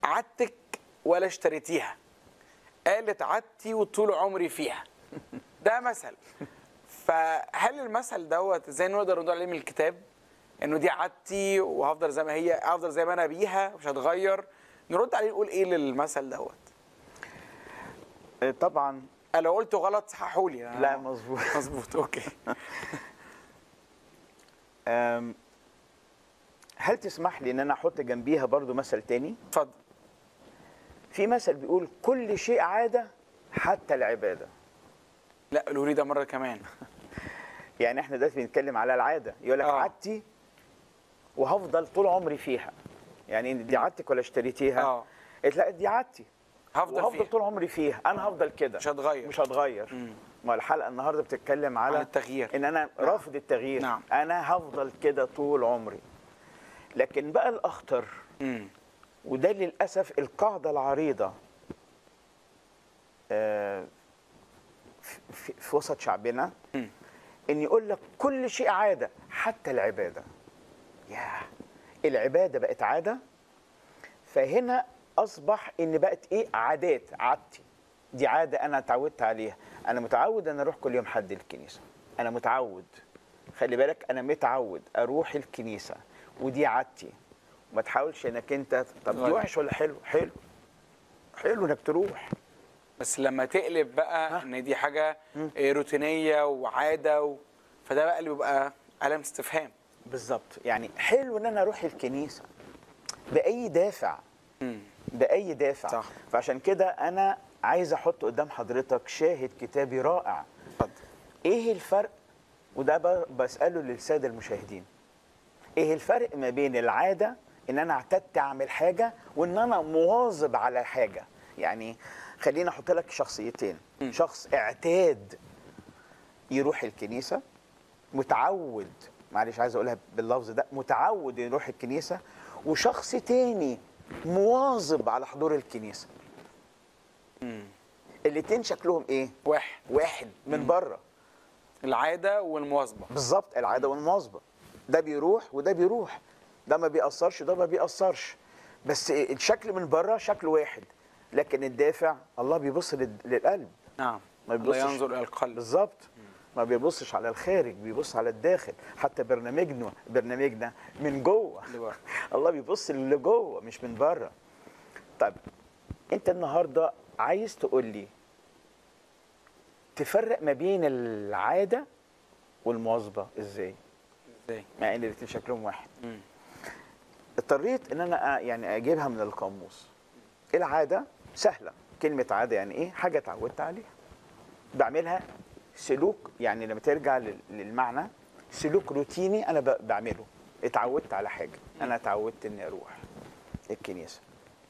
عدتك ولا اشتريتيها قالت عدتي وطول عمري فيها ده مثل فهل المثل دوت ازاي نقدر نقول عليه من الكتاب انه دي عادتي وهفضل زي ما هي افضل زي ما انا بيها مش هتغير نرد عليه نقول ايه للمثل دوت آه، طبعا أنا لو قلته غلط صححوا لي لا مظبوط مظبوط اوكي آم، هل تسمح لي ان انا احط جنبيها برضو مثل تاني اتفضل في مثل بيقول كل شيء عاده حتى العباده لا قولوا لي ده مره كمان يعني احنا دلوقتي بنتكلم على العاده يقول لك آه. عادتي وهفضل طول عمري فيها يعني دي عادتك ولا اشتريتيها اه قلت لا دي عادتي هفضل وهفضل فيها طول عمري فيها انا هفضل كده مش هتغير مش هتغير مم. ما الحلقه النهارده بتتكلم على عن التغيير ان انا نعم. رافض التغيير نعم. انا هفضل كده طول عمري لكن بقى الاخطر امم وده للاسف القاعده العريضه آه، في- في في وسط شعبنا مم. ان يقول لك كل شيء عاده حتى العباده ياه العباده بقت عاده فهنا اصبح ان بقت ايه عادات عادتي دي عاده انا اتعودت عليها انا متعود ان اروح كل يوم حد الكنيسه انا متعود خلي بالك انا متعود اروح الكنيسه ودي عادتي ما تحاولش انك انت طب دي غير. وحش ولا حلو حلو حلو انك تروح بس لما تقلب بقى ها؟ ان دي حاجه مم. إيه، روتينيه وعاده و... فده بقى اللي بيبقى علامه استفهام بالظبط يعني حلو ان انا اروح الكنيسه باي دافع امم باي دافع صح. فعشان كده انا عايز احط قدام حضرتك شاهد كتابي رائع اتفضل ايه الفرق وده ب- بساله للساده المشاهدين ايه الفرق ما بين العاده ان انا اعتدت اعمل حاجه وان انا مواظب على حاجه يعني خليني احط لك شخصيتين م. شخص اعتاد يروح الكنيسه متعود معلش عايز اقولها باللفظ ده متعود يروح الكنيسه وشخص تاني مواظب على حضور الكنيسه امم الاتنين شكلهم ايه واحد واحد من بره العاده والمواظبه بالظبط العاده والمواظبه ده بيروح وده بيروح ده ما بيأثرش ده ما بيأثرش بس الشكل من بره شكل واحد لكن الدافع الله بيبص لل- للقلب نعم ما الله بيبصش ينظر الى القلب بالظبط ما بيبصش على الخارج بيبص على الداخل حتى برنامجنا برنامجنا من جوه اللي بره. الله بيبص اللي جوه مش من بره طيب انت النهارده عايز تقول لي تفرق ما بين العاده والمواظبه ازاي ازاي مع ان الاثنين شكلهم واحد مم. اضطريت ان انا أ- يعني اجيبها من القاموس العاده سهله كلمه عاده يعني ايه حاجه اتعودت عليها بعملها سلوك يعني لما ترجع لل- للمعنى سلوك روتيني انا ب- بعمله اتعودت على حاجه انا اتعودت اني اروح الكنيسه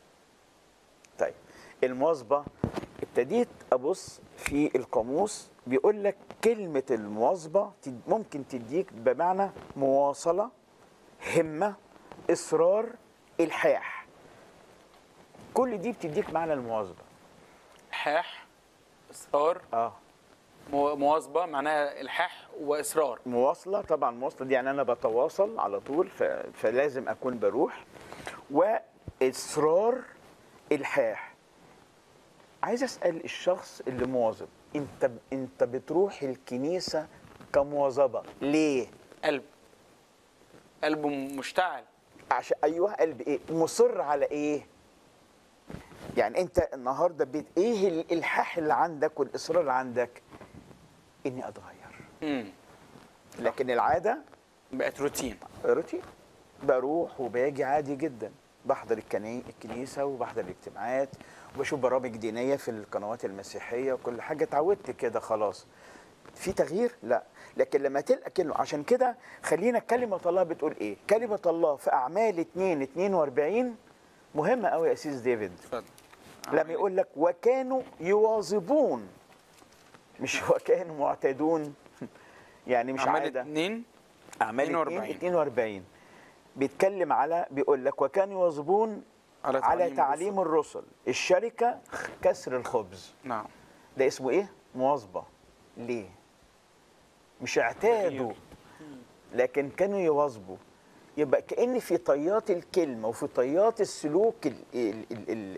طيب المواظبه ابتديت ابص في القاموس بيقول لك كلمه المواظبه تد- ممكن تديك بمعنى مواصله همه اصرار الحاح كل دي بتديك معنى المواظبه الحاح اصرار اه مو- مواظبه معناها الحاح واصرار مواصله طبعا مواصله دي يعني انا بتواصل على طول ف... فلازم اكون بروح واصرار الحاح عايز اسال الشخص اللي مواظب انت انت بتروح الكنيسه كمواظبه ليه قلب قلبه مشتعل عشان ايوه قلب ايه مصر على ايه يعني انت النهارده بيت ايه الالحاح اللي عندك والاصرار اللي عندك اني اتغير امم لكن العاده بقت روتين روتين بروح وباجي عادي جدا بحضر الكني... الكنيسه وبحضر الاجتماعات وبشوف برامج دينيه في القنوات المسيحيه وكل حاجه اتعودت كده خلاص في تغيير لا لكن لما تلقى كلمه عشان كده خلينا كلمه الله بتقول ايه كلمه الله في اعمال 2 42 مهمه قوي يا اسيس ديفيد اتفضل لما يقول لك وكانوا يواظبون مش وكانوا معتدون يعني مش اعمال عاده اتنين اعمال 42. 42 42 بيتكلم على بيقول لك وكانوا يواظبون على على تعليم تعليم الرسل الشركه كسر الخبز نعم ده اسمه ايه مواظبه ليه مش اعتادوا تغيير. لكن كانوا يواظبوا يبقى كأن في طيات الكلمة وفي طيات السلوك ال ال ال ال